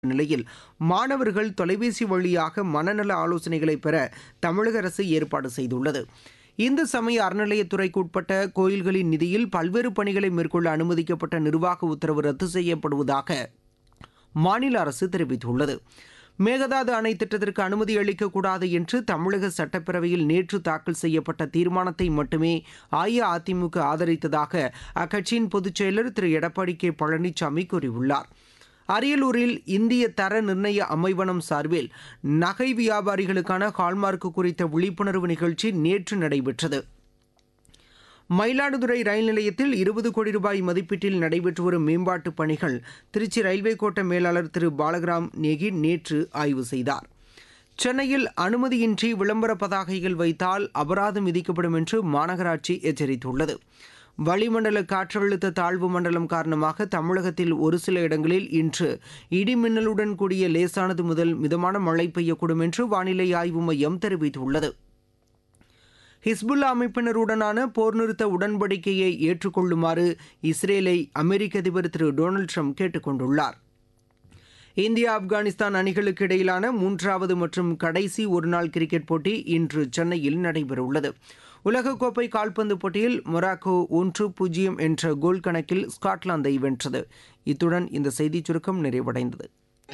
நிலையில் மாணவர்கள் தொலைபேசி வழியாக மனநல ஆலோசனைகளை பெற தமிழக அரசு ஏற்பாடு செய்துள்ளது இந்து சமய அறநிலையத்துறைக்கு உட்பட்ட கோயில்களின் நிதியில் பல்வேறு பணிகளை மேற்கொள்ள அனுமதிக்கப்பட்ட நிர்வாக உத்தரவு ரத்து செய்யப்படுவதாக மாநில அரசு தெரிவித்துள்ளது மேகதாது அணை திட்டத்திற்கு அனுமதி அளிக்கக்கூடாது என்று தமிழக சட்டப்பேரவையில் நேற்று தாக்கல் செய்யப்பட்ட தீர்மானத்தை மட்டுமே அஇஅதிமுக ஆதரித்ததாக அக்கட்சியின் பொதுச் செயலர் திரு எடப்பாடி கே பழனிசாமி கூறியுள்ளார் அரியலூரில் இந்திய தர நிர்ணய அமைவனம் சார்பில் நகை வியாபாரிகளுக்கான ஹால்மார்க் குறித்த விழிப்புணர்வு நிகழ்ச்சி நேற்று நடைபெற்றது மயிலாடுதுறை ரயில் நிலையத்தில் இருபது கோடி ரூபாய் மதிப்பீட்டில் நடைபெற்று வரும் மேம்பாட்டுப் பணிகள் திருச்சி ரயில்வே கோட்ட மேலாளர் திரு பாலகிராம் நேகி நேற்று ஆய்வு செய்தார் சென்னையில் அனுமதியின்றி விளம்பர பதாகைகள் வைத்தால் அபராதம் விதிக்கப்படும் என்று மாநகராட்சி எச்சரித்துள்ளது வளிமண்டல காற்றழுத்த தாழ்வு மண்டலம் காரணமாக தமிழகத்தில் ஒரு சில இடங்களில் இன்று இடிமின்னலுடன் கூடிய லேசானது முதல் மிதமான மழை பெய்யக்கூடும் என்று வானிலை ஆய்வு மையம் தெரிவித்துள்ளது ஹிஸ்புல்லா அமைப்பினருடனான போர் நிறுத்த உடன்படிக்கையை ஏற்றுக்கொள்ளுமாறு இஸ்ரேலை அமெரிக்க அதிபர் திரு டொனால்டு ட்ரம்ப் கேட்டுக் கொண்டுள்ளார் இந்தியா ஆப்கானிஸ்தான் அணிகளுக்கு இடையிலான மூன்றாவது மற்றும் கடைசி ஒருநாள் கிரிக்கெட் போட்டி இன்று சென்னையில் நடைபெறவுள்ளது உலகக்கோப்பை கால்பந்து போட்டியில் மொராக்கோ ஒன்று பூஜ்ஜியம் என்ற கோல் கணக்கில் ஸ்காட்லாந்தை வென்றது இத்துடன் இந்த செய்திச் சுருக்கம் நிறைவடைந்தது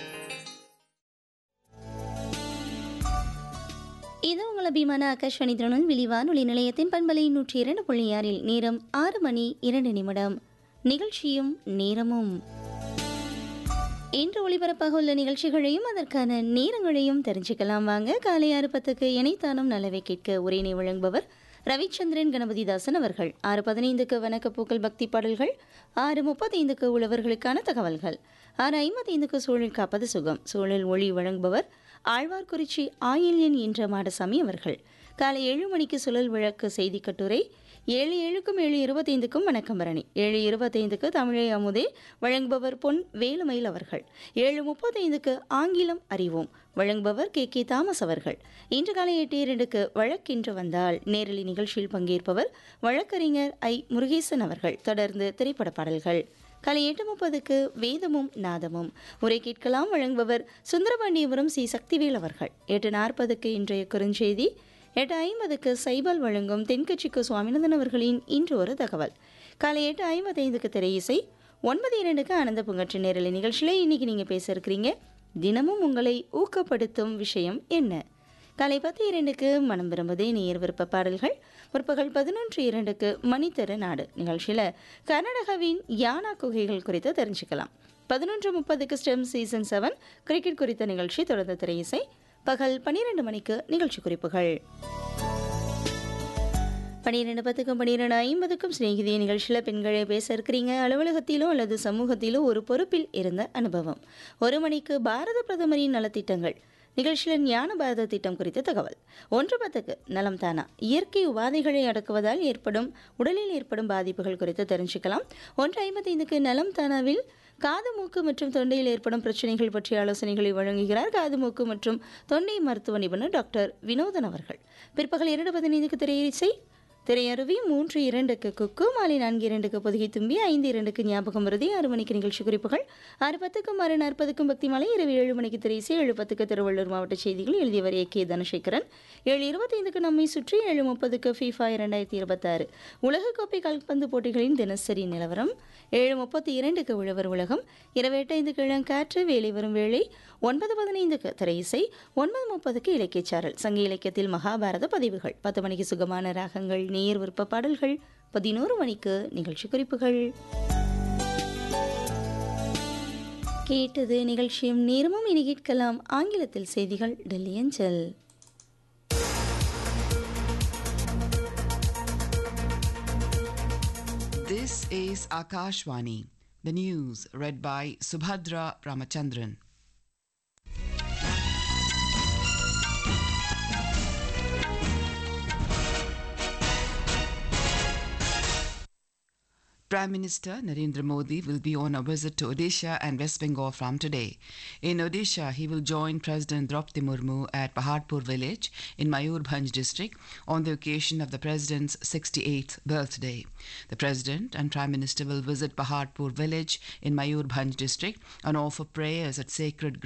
இது உங்கள் அபிமான ஆகாஷ்வாணி திருநெல்வேலி வானொலி நிலையத்தின் பண்பலை நூற்றி இரண்டு புள்ளி ஆறில் நேரம் ஆறு மணி இரண்டு நிமிடம் நிகழ்ச்சியும் நேரமும் இன்று ஒளிபரப்பாக உள்ள நிகழ்ச்சிகளையும் அதற்கான நேரங்களையும் தெரிஞ்சுக்கலாம் வாங்க காலை ஆறு பத்துக்கு இணைத்தானும் நலவை கேட்க உரையினை வழங்குபவர் ரவிச்சந்திரன் கணபதிதாசன் அவர்கள் ஆறு பதினைந்துக்கு வணக்கப்பூக்கள் பக்தி பாடல்கள் ஆறு முப்பத்தைந்துக்கு உழவர்களுக்கான தகவல்கள் ஆறு ஐம்பத்தைந்துக்கு சூழல் காப்பது சுகம் சூழல் ஒளி வழங்குபவர் ஆழ்வார்குறிச்சி ஆயில்யன் என்ற மாடசாமி அவர்கள் காலை ஏழு மணிக்கு சுழல் விளக்கு செய்தி கட்டுரை ஏழு ஏழுக்கும் ஏழு இருபத்தைந்துக்கும் வணக்கம் பரணி ஏழு இருபத்தைந்துக்கு தமிழை அமுதே வழங்குபவர் பொன் வேலுமயில் அவர்கள் ஏழு முப்பத்தைந்துக்கு ஆங்கிலம் அறிவோம் வழங்குபவர் கே கே தாமஸ் அவர்கள் இன்று காலை எட்டு இரண்டுக்கு வழக்கின்று வந்தால் நேரலி நிகழ்ச்சியில் பங்கேற்பவர் வழக்கறிஞர் ஐ முருகேசன் அவர்கள் தொடர்ந்து திரைப்பட பாடல்கள் காலை எட்டு முப்பதுக்கு வேதமும் நாதமும் உரை கேட்கலாம் வழங்குபவர் சுந்தரபாண்டியபுரம் சி சக்திவேல் அவர்கள் எட்டு நாற்பதுக்கு இன்றைய குறுஞ்செய்தி எட்டு ஐம்பதுக்கு சைபால் வழங்கும் தென்கட்சிக்கு சுவாமிநாதன் அவர்களின் இன்று ஒரு தகவல் காலை எட்டு ஐம்பத்தைந்துக்கு திரையிசை ஒன்பது இரண்டுக்கு ஆனந்த புங்கற்று நேரலை நிகழ்ச்சியில் இன்னைக்கு நீங்கள் பேச இருக்கிறீங்க தினமும் உங்களை ஊக்கப்படுத்தும் விஷயம் என்ன காலை பத்து இரண்டுக்கு மனம் விரும்புதே நேர் விருப்ப பாடல்கள் முற்பகல் பதினொன்று இரண்டுக்கு மணித்தரு நாடு நிகழ்ச்சியில் கர்நாடகாவின் யானா குகைகள் குறித்து தெரிஞ்சுக்கலாம் பதினொன்று முப்பதுக்கு ஸ்டெம் சீசன் செவன் கிரிக்கெட் குறித்த நிகழ்ச்சி தொடர்ந்து திரையிசை பகல் பன்னிரண்டு மணிக்கு நிகழ்ச்சி குறிப்புகள் பன்னிரெண்டு பத்துக்கும் பன்னிரெண்டு ஐம்பதுக்கும் சிநேகிதிய நிகழ்ச்சியில் பெண்களே பேச இருக்கிறீங்க அலுவலகத்திலோ அல்லது சமூகத்திலோ ஒரு பொறுப்பில் இருந்த அனுபவம் ஒரு மணிக்கு பாரத பிரதமரின் நலத்திட்டங்கள் நிகழ்ச்சியில் ஞான பாரத திட்டம் குறித்த தகவல் ஒன்று பத்துக்கு நலம் தானா இயற்கை உபாதைகளை அடக்குவதால் ஏற்படும் உடலில் ஏற்படும் பாதிப்புகள் குறித்து தெரிஞ்சுக்கலாம் ஒன்று ஐம்பத்தைந்துக்கு நலம் தானாவில் காது மூக்கு மற்றும் தொண்டையில் ஏற்படும் பிரச்சனைகள் பற்றிய ஆலோசனைகளை வழங்குகிறார் காது மூக்கு மற்றும் தொண்டை மருத்துவ நிபுணர் டாக்டர் வினோதன் அவர்கள் பிற்பகல் இரண்டு பதினைந்துக்கு திரையிசை திரையருவி மூன்று இரண்டுக்கு குக்கு மாலை நான்கு இரண்டுக்கு பொதுகை தும்பி ஐந்து இரண்டுக்கு ஞாபகம் வருதி ஆறு மணிக்கு நிகழ்ச்சி குறிப்புகள் ஆறு பத்துக்கும் ஆறு நாற்பதுக்கும் பக்தி மாலை இரவு ஏழு மணிக்கு திரைசை ஏழு பத்துக்கு திருவள்ளூர் மாவட்ட செய்திகள் எழுதியவர் ஏ கே தனசேகரன் ஏழு இருபத்தைந்துக்கு நம்மை சுற்றி ஏழு முப்பதுக்கு ஃபீஃபா இரண்டாயிரத்தி இருபத்தாறு உலகக்கோப்பை கால்பந்து போட்டிகளின் தினசரி நிலவரம் ஏழு முப்பத்தி இரண்டுக்கு உழவர் உலகம் இரவு எட்டைந்துக்கு இளங்காற்று வேலை வரும் வேளை ஒன்பது பதினைந்துக்கு திரையிசை ஒன்பது முப்பதுக்கு இலக்கியச்சாரல் சங்க இலக்கியத்தில் மகாபாரத பதிவுகள் பத்து மணிக்கு சுகமான ராகங்கள் நேர் விருப்ப பாடல்கள் பதினோரு மணிக்கு நிகழ்ச்சி குறிப்புகள் கேட்டது நிகழ்ச்சியும் நேரமும் இனி கேட்கலாம் ஆங்கிலத்தில் செய்திகள் டெல்லி அஞ்சல் This is Akashvani, the news read by Subhadra Ramachandran. Prime Minister Narendra Modi will be on a visit to Odisha and West Bengal from today. In Odisha, he will join President Draupadi Murmu at Paharpur village in Mayurbhanj district on the occasion of the president's 68th birthday. The president and prime minister will visit Paharpur village in Mayurbhanj district and offer prayers at sacred